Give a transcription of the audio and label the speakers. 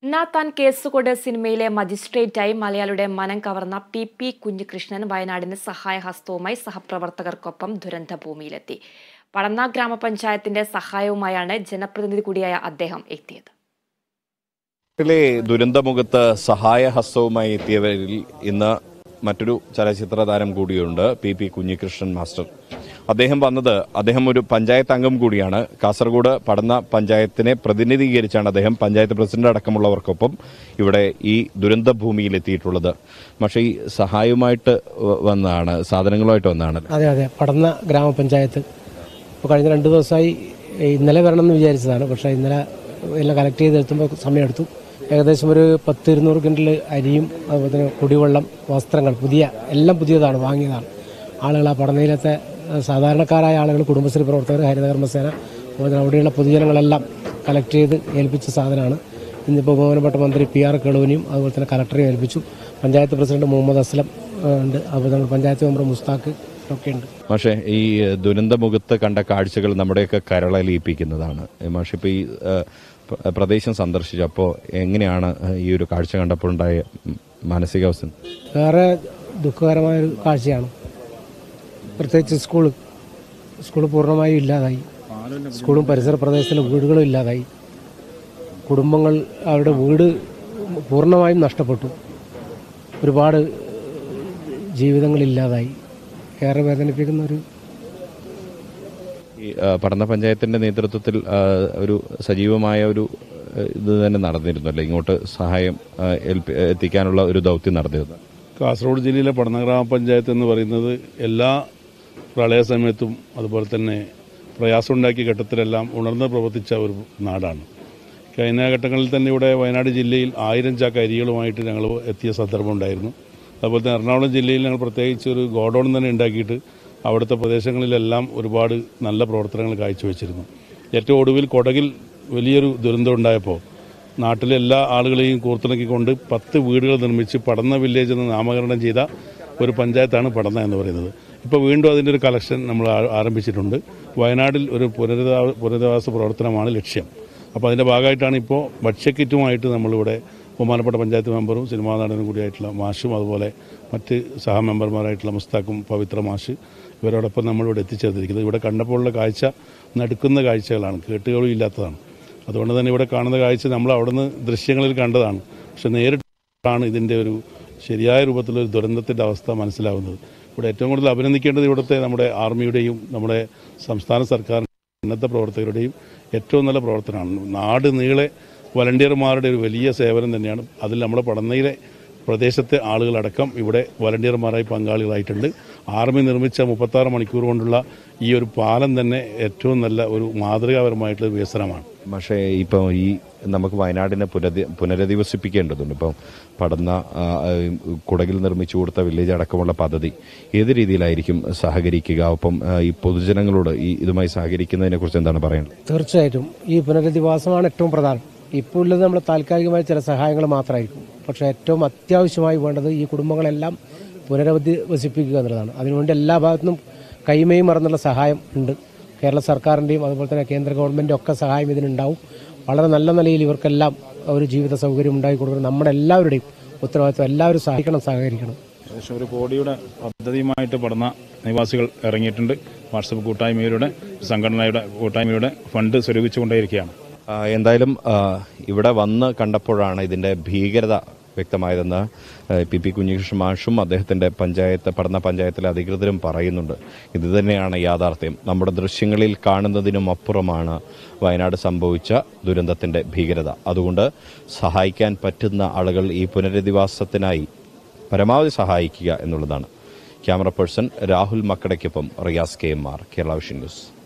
Speaker 1: നാത്താൻ കേസുകൊട് സിനിമയിലെ മജിസ്ട്രേറ്റായി മലയാളിയുടെ മനം കവർന്ന പി പി കുഞ്ഞികൃഷ്ണൻ വയനാടിന് സഹായഹസ്തവുമായി സഹപ്രവർത്തകർക്കൊപ്പം ദുരന്തഭൂമിയിലെത്തി പടന്ന ഗ്രാമപഞ്ചായത്തിന്റെ സഹായവുമായാണ് ജനപ്രതിനിധി കൂടിയായ അദ്ദേഹം എത്തിയത്
Speaker 2: ിലെ ദുരന്തമുഖത്ത് സഹായഹസ്തവുമായി എത്തിയവരിൽ ഇന്ന് മറ്റൊരു ചലച്ചിത്ര താരം കൂടിയുണ്ട് പി പി കുഞ്ഞികൃഷ്ണൻ മാസ്റ്റർ അദ്ദേഹം വന്നത് അദ്ദേഹം ഒരു പഞ്ചായത്ത് അംഗം കൂടിയാണ് കാസർഗോഡ് പടന്ന പഞ്ചായത്തിനെ പ്രതിനിധീകരിച്ചാണ് അദ്ദേഹം പഞ്ചായത്ത് പ്രസിഡന്റ് അടക്കമുള്ളവർക്കൊപ്പം ഇവിടെ ഈ ദുരന്ത ഭൂമിയിൽ എത്തിയിട്ടുള്ളത് പക്ഷേ ഈ സഹായവുമായിട്ട് വ- വന്നതാണ് സാധനങ്ങളുമായിട്ട് വന്നതാണ്
Speaker 3: അതെ അതെ പടന്ന ഗ്രാമപഞ്ചായത്ത് ഇപ്പോൾ കഴിഞ്ഞ രണ്ട് ദിവസമായി ഏ, ഇന്നലെ വരണം എന്ന് വിചാരിച്ചതാണ് പക്ഷേ ഇന്നലെ എല്ലാം കളക്ട് ചെയ്തെടുത്തുമ്പോൾ സമയമെടുത്തു ഏകദേശം ഒരു പത്ത് ഇരുന്നൂറ് കിൻഡൽ അരിയും അതുപോലെ തന്നെ കുടിവെള്ളം വസ്ത്രങ്ങൾ പുതിയ എല്ലാം പുതിയതാണ് വാങ്ങിയതാണ് ആളുകൾ ആ പടനയിലത്തെ ഏ, സാധാരണക്കാരായ ആളുകൾ കുടുംബശ്രീ പ്രവർത്തകർ ഹരിതകർമ്മസേന അതുപോലെ തന്നെ അവിടെയുള്ള പൊതുജനങ്ങളെല്ലാം കളക്ട് ചെയ്ത് ഏൽപ്പിച്ച സാധനമാണ് ഇന്നിപ്പോൾ ബഹുമാനപ്പെട്ട മന്ത്രി പി ആർ കേളുവിനെയും അതുപോലെ തന്നെ കലക്ടറെയും ഏൽപ്പിച്ചു പഞ്ചായത്ത് പ്രസിഡന്റ് മുഹമ്മദ് അസ്ലം ഏ, ഉണ്ട് അതുപോലെ തന്നെ പഞ്ചായത്ത് മെമ്പർ മുസ്താഖ് ഒക്കെ ഉണ്ട്
Speaker 2: പക്ഷേ ഈ ദുരന്തമുഖത്ത് കണ്ട കാഴ്ചകൾ നമ്മുടെയൊക്കെ കരളലിയിപ്പിക്കുന്നതാണ് പക്ഷേ ഇപ്പോൾ ഈ ഏഹ്, പ്ര- പ്രദേശം സന്ദർശിച്ചപ്പോൾ എങ്ങനെയാണ് ഈ ഒരു കാഴ്ച കണ്ടപ്പോൾ ഉണ്ടായ ഉം, മാനസികാവസ്ഥ
Speaker 3: വേറെ ദുഃഖകരമായൊരു കാഴ്ചയാണ് പ്രത്യേകിച്ച് സ്കൂൾ സ്കൂൾ പൂർണ്ണമായും ഇല്ലാതായി സ്കൂളും പരിസര പ്രദേശത്തിലെ വീടുകളും ഇല്ലാതായി കുടുംബങ്ങൾ അവരുടെ വീട് പൂർണ്ണമായും നഷ്ടപ്പെട്ടു ഒരുപാട് ജീവിതങ്ങൾ ഇല്ലാതായി ഏറെ വേദനിപ്പിക്കുന്ന ഒരു
Speaker 2: ഈ ഏഹ്, പഠന പഞ്ചായത്തിന്റെ നേതൃത്വത്തിൽ ഏഹ്, ഒരു സജീവമായ ഒരു ഏഹ്, ഇത് തന്നെ നടന്നിരുന്നല്ലോ ഇങ്ങോട്ട് സഹായം ഏഹ്, ഏൽപ്പി- എത്തിക്കാനുള്ള ഒരു ദൗത്യം നടന്നിരുന്നു
Speaker 4: കാസർഗോഡ് ജില്ലയിലെ പടന്ന ഗ്രാമപഞ്ചായത്ത് എന്ന് പറയുന്നത് എല്ലാ പ്രളയ സമയത്തും അതുപോലെ തന്നെ പ്രയാസമുണ്ടാക്കിയ ഘട്ടത്തിലെല്ലാം ഉണർന്ന് പ്രവർത്തിച്ച ഒരു നാടാണ് കഴിഞ്ഞ ഘട്ടങ്ങളിൽ തന്നെ ഇവിടെ വയനാട് ജില്ലയിൽ ആയിരം ചാക്ക് അരികളുമായിട്ട് ഞങ്ങൾ എത്തിയ സന്ദർഭം ഉണ്ടായിരുന്നു അതുപോലെ തന്നെ എറണാകുളം ജില്ലയിൽ ഞങ്ങൾ പ്രത്യേകിച്ച് ഒരു ഗോഡൌൺ തന്നെ ഉണ്ടാക്കിയിട്ട് അവിടുത്തെ പ്രദേശങ്ങളിലെല്ലാം ഒരുപാട് നല്ല പ്രവർത്തനങ്ങൾ കാഴ്ചവെച്ചിരുന്നു ഏറ്റവും ഒടുവിൽ കൊടകിൽ വലിയൊരു ദുരന്തം ഉണ്ടായപ്പോൾ നാട്ടിലെ എല്ലാ ആളുകളെയും കോർത്തിണക്കിക്കൊണ്ട് പത്ത് വീടുകൾ നിർമ്മിച്ച് പടന്ന വില്ലേജ് എന്ന് നാമകരണം ചെയ്ത ഒരു പഞ്ചായത്താണ് പടന്ന എന്ന് പറയുന്നത് ഇപ്പോൾ വീണ്ടും അതിൻ്റെ ഒരു കളക്ഷൻ നമ്മൾ ആ- ആരംഭിച്ചിട്ടുണ്ട് വയനാട്ടിൽ ഒരു പുനരധിവാ പുനരധിവാസ പ്രവർത്തനമാണ് ലക്ഷ്യം അപ്പോൾ അതിൻ്റെ ഭാഗമായിട്ടാണ് ഇപ്പോൾ ഭക്ഷ്യക്കിറ്റുമായിട്ട് നമ്മളിവിടെ ബഹുമാനപ്പെട്ട പഞ്ചായത്ത് മെമ്പറും സിനിമാ നടനും കൂടിയായിട്ടുള്ള മാഷും അതുപോലെ മറ്റ് സഹ മെമ്പർമാരായിട്ടുള്ള മുസ്താഖും പവിത്ര മാഷ് ഇവരോടൊപ്പം നമ്മളിവിടെ എത്തിച്ചേർന്നിരിക്കുന്നത് ഇവിടെ കണ്ടപ്പോഴുള്ള കാഴ്ച നടുക്കുന്ന കാഴ്ചകളാണ് കേട്ടുകളും ഇല്ലാത്തതാണ് അതുകൊണ്ട് തന്നെ ഇവിടെ കാണുന്ന കാഴ്ച നമ്മൾ അവിടുന്ന് ദൃശ്യങ്ങളിൽ കണ്ടതാണ് പക്ഷെ നേരിട്ടാണ് ഇതിൻ്റെ ഒരു ശരിയായ രൂപത്തിലൊരു ദുരന്തത്തിൻ്റെ അവസ്ഥ മനസ്സിലാവുന്നത് ഇവിടെ ഏറ്റവും കൂടുതൽ അഭിനന്ദിക്കേണ്ടത് ഇവിടുത്തെ നമ്മുടെ ആർമിയുടെയും നമ്മുടെ സംസ്ഥാന സർക്കാർ ഉന്നത പ്രവർത്തകരുടെയും ഏറ്റവും നല്ല പ്രവർത്തനമാണ് നാട് നീളെ വളണ്ടിയർമാരുടെ ഒരു വലിയ സേവനം തന്നെയാണ് അതിൽ നമ്മുടെ പടന്നയിലെ പ്രദേശത്തെ ആളുകളടക്കം ഇവിടെ വളണ്ടിയർമാരായി പങ്കാളികളായിട്ടുണ്ട് ആർമി നിർമ്മിച്ച മുപ്പത്താറ് മണിക്കൂർ കൊണ്ടുള്ള ഈ ഒരു പാലം തന്നെ ഏറ്റവും നല്ല ഒരു മാതൃകാപരമായിട്ടുള്ള ഒരു വികസനമാണ്
Speaker 2: പക്ഷേ ഇപ്പോൾ ഈ നമുക്ക് വയനാടിനെ പുനരധി പുനരധിവസിപ്പിക്കേണ്ടതുണ്ട് ഇപ്പം പടന്ന ആ, ആ, കുടകിൽ നിർമ്മിച്ചു കൊടുത്ത വില്ലേജ് അടക്കമുള്ള പദ്ധതി ഏത് രീതിയിലായിരിക്കും സഹകരിക്കുക ഒപ്പം ആ, ഈ പൊതുജനങ്ങളോട് ഈ ഇതുമായി സഹകരിക്കുന്നതിനെ കുറിച്ച് എന്താണ് പറയുന്നത്
Speaker 3: തീർച്ചയായിട്ടും ഈ പുനരധിവാസമാണ് ഏറ്റവും പ്രധാനം ഇപ്പോൾ ഉള്ളത് നമ്മൾ താൽക്കാലികമായ ചില സഹായങ്ങൾ മാത്രമായിരിക്കും പക്ഷേ ഏറ്റവും അത്യാവശ്യമായി വേണ്ടത് ഈ കുടുംബങ്ങളെല്ലാം പുനരധിവസിപ്പിക്കുക എന്നുള്ളതാണ് അതിനുവേണ്ടി എല്ലാ ഭാഗത്തുനിന്നും കൈമയും മറന്നുള്ള സഹായം ഉണ്ട് കേരള സർക്കാരിൻ്റെയും അതുപോലെ തന്നെ കേന്ദ്ര ഗവൺമെൻറ് ഒക്കെ സഹായം ഇതിനുണ്ടാവും വളരെ നല്ല നിലയിൽ ഇവർക്കെല്ലാം ഒരു ജീവിത സൗകര്യം ഉണ്ടാക്കി കൊടുക്കണം നമ്മുടെ എല്ലാവരുടെയും ഉത്തരവാദിത്വം എല്ലാവരും സഹായിക്കണം സഹകരിക്കണം
Speaker 5: ഏകദേശം ഒരു കോടിയുടെ പദ്ധതിയുമായിട്ട് പഠന നിവാസികൾ ഇറങ്ങിയിട്ടുണ്ട് വാട്സപ്പ് കൂട്ടായ്മയുടെ സംഘടനയുടെ കൂട്ടായ്മയുടെ ഫണ്ട് സ്വരൂപിച്ചുകൊണ്ടേയിരിക്കുകയാണ്
Speaker 2: ആ, എന്തായാലും ആ, ഇവിടെ വന്ന് കണ്ടപ്പോഴാണ് ഇതിന്റെ ഭീകരത വ്യക്തമായതെന്ന് ആ, പി പി കുഞ്ഞികൃഷ്ണൻ മാഷും അദ്ദേഹത്തിന്റെ പഞ്ചായത്ത് പഠന പഞ്ചായത്തിലെ അധികൃതരും പറയുന്നുണ്ട് ഇത് തന്നെയാണ് യാഥാർത്ഥ്യം നമ്മുടെ ദൃശ്യങ്ങളിൽ കാണുന്നതിനും അപ്പുറമാണ് വയനാട് സംഭവിച്ച ദുരന്തത്തിന്റെ ഭീകരത അതുകൊണ്ട് സഹായിക്കാൻ പറ്റുന്ന ആളുകൾ ഈ പുനരധിവാസത്തിനായി പരമാവധി സഹായിക്കുക എന്നുള്ളതാണ് ക്യാമറ പേഴ്സൺ രാഹുൽ മക്കടയ്ക്കൊപ്പം Riyas K M R Kerala Vision news